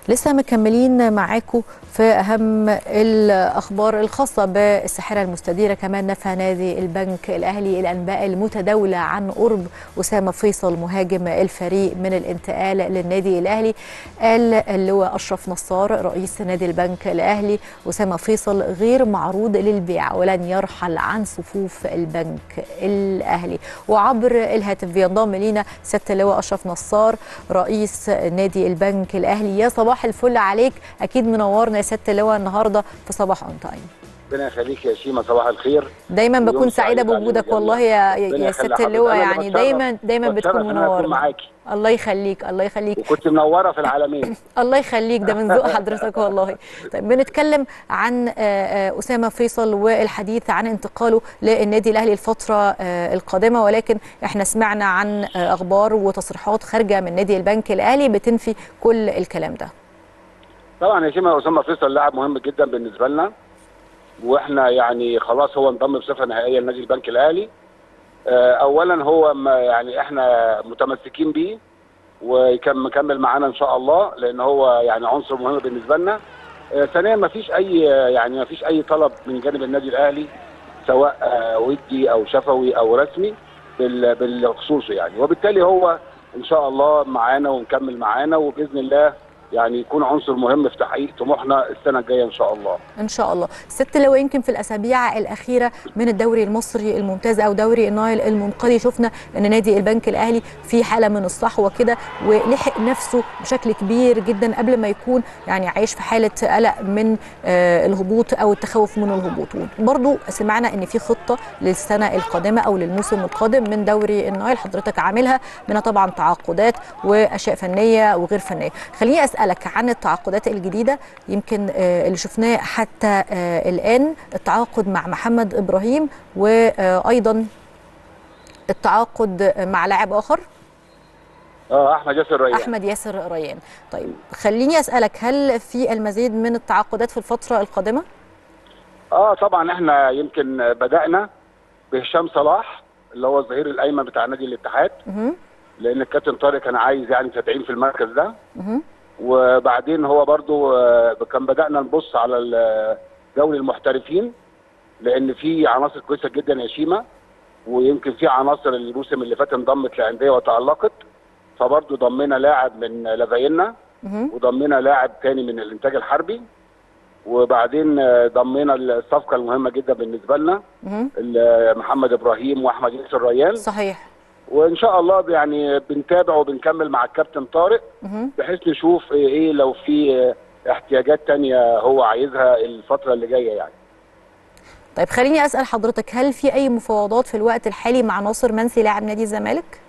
لسه مكملين معاكم في اهم الاخبار الخاصه بالساحره المستديره كمان نفى نادي البنك الاهلي الانباء المتداوله عن قرب اسامه فيصل مهاجم الفريق من الانتقال للنادي الاهلي قال اللواء اشرف نصار رئيس نادي البنك الاهلي اسامه فيصل غير معروض للبيع ولن يرحل عن صفوف البنك الاهلي وعبر الهاتف بينضم لينا سياده اللواء اشرف نصار رئيس نادي البنك الاهلي يا صباح الفل عليك اكيد منورنا يا سياده اللواء النهارده في صباح اون تايم ربنا يخليك يا شيماء صباح الخير دايما ويوم بكون سعيده سعيد بوجودك علينا والله جميعاً. يا ربنا يا يخلي سياده اللواء حضرتك. أنا يعني بتشرف- دايما دايما بتشرف بتكون إن أنا أكون منورنا معاكي الله يخليك الله يخليك وكنت منوره في العالمين الله يخليك ده من ذوق حضرتك والله طيب بنتكلم عن آه، آه، اسامه فيصل والحديث عن انتقاله للنادي الاهلي الفتره آه، القادمه ولكن احنا سمعنا عن آه، اخبار وتصريحات خارجه من نادي البنك الاهلي بتنفي كل الكلام ده طبعا يا شيماء اسامه فيصل لاعب مهم جدا بالنسبه لنا واحنا يعني خلاص هو انضم بصفه نهائيه لنادي البنك الاهلي آه، اولا هو ما يعني احنا متمسكين بيه وكان مكمل معانا ان شاء الله لان هو يعني عنصر مهم بالنسبه لنا آه، ثانيا ما فيش اي يعني ما فيش اي طلب من جانب النادي الاهلي سواء آه، ودي او شفوي او رسمي بال- بالخصوص يعني وبالتالي هو ان شاء الله معانا ومكمل معانا وباذن الله يعني يكون عنصر مهم في تحقيق طموحنا السنه الجايه ان شاء الله ان شاء الله ست لو يمكن في الاسابيع الاخيره من الدوري المصري الممتاز او دوري النايل المنقذي شفنا ان نادي البنك الاهلي في حاله من الصحوه كده ولحق نفسه بشكل كبير جدا قبل ما يكون يعني عايش في حاله قلق من آه، الهبوط او التخوف من الهبوط برضو سمعنا ان في خطه للسنه القادمه او للموسم القادم من دوري النايل حضرتك عاملها منها طبعا تعاقدات واشياء فنيه وغير فنيه خليني اسالك عن التعاقدات الجديده يمكن آه، اللي شفناه حتى آه، الان التعاقد مع محمد ابراهيم وايضا التعاقد مع لاعب اخر اه احمد ياسر ريان احمد ياسر ريان طيب خليني اسالك هل في المزيد من التعاقدات في الفتره القادمه اه طبعا احنا يمكن بدانا بهشام صلاح اللي هو الظهير الايمن بتاع نادي الاتحاد مهم. لان الكابتن طارق كان عايز يعني تدعيم في المركز ده مهم. وبعدين هو برضو آه، كان بدانا نبص على ال- دوري المحترفين لان في عناصر كويسه جدا يا شيماء ويمكن في عناصر الموسم اللي فات انضمت لانديه وتالقت فبرضو ضمينا لاعب من لافاينا مهم. وضمينا لاعب تاني من الانتاج الحربي وبعدين آه، ضمينا الصفقه المهمه جدا بالنسبه لنا مهم. ال- محمد ابراهيم واحمد ياسر ريان صحيح وان شاء الله يعني بنتابع وبنكمل مع الكابتن طارق مهم. بحيث نشوف ايه إيه لو في آه، احتياجات تانية هو عايزها الفتره اللي جايه يعني طيب خليني اسال حضرتك هل في اي مفاوضات في الوقت الحالي مع ناصر منسي لاعب نادي الزمالك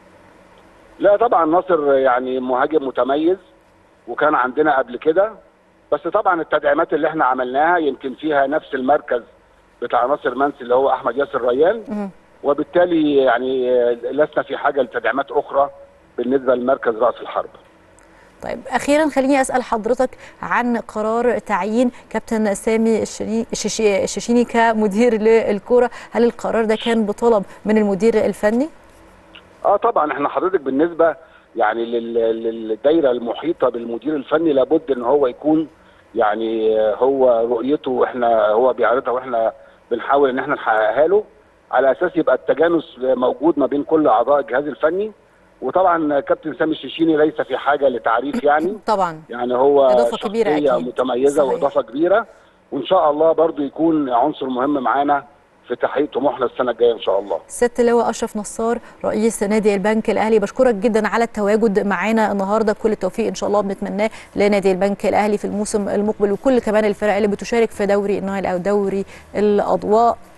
لا طبعا ناصر يعني مهاجم متميز وكان عندنا قبل كده بس طبعا التدعيمات اللي احنا عملناها يمكن فيها نفس المركز بتاع ناصر منسي اللي هو احمد ياسر ريان مهم. وبالتالي يعني آه، لسنا في حاجه لتدعيمات اخرى بالنسبه لمركز راس الحرب طيب اخيرا خليني اسال حضرتك عن قرار تعيين كابتن سامي الشني- الشيشي- الشيشيني كمدير للكره هل القرار ده كان بطلب من المدير الفني اه طبعا احنا حضرتك بالنسبه يعني لل- للدايره المحيطه بالمدير الفني لابد ان هو يكون يعني آه، هو رؤيته احنا هو بيعرضها واحنا بنحاول ان احنا نحققها له على اساس يبقى التجانس موجود ما بين كل اعضاء الجهاز الفني وطبعا كابتن سامي الشيشيني ليس في حاجه لتعريف يعني طبعا يعني هو إضافة كبيرة شخصية أكيد. متميزة صحيح. وإضافة كبيرة وإن شاء الله برضو يكون عنصر مهم معانا في تحقيق طموحنا السنة الجاية إن شاء الله سياده اللواء اشرف نصار رئيس نادي البنك الاهلي بشكرك جدا على التواجد معانا النهارده كل التوفيق ان شاء الله بنتمناه لنادي البنك الاهلي في الموسم المقبل وكل كمان الفرق اللي بتشارك في دوري النايل او دوري الاضواء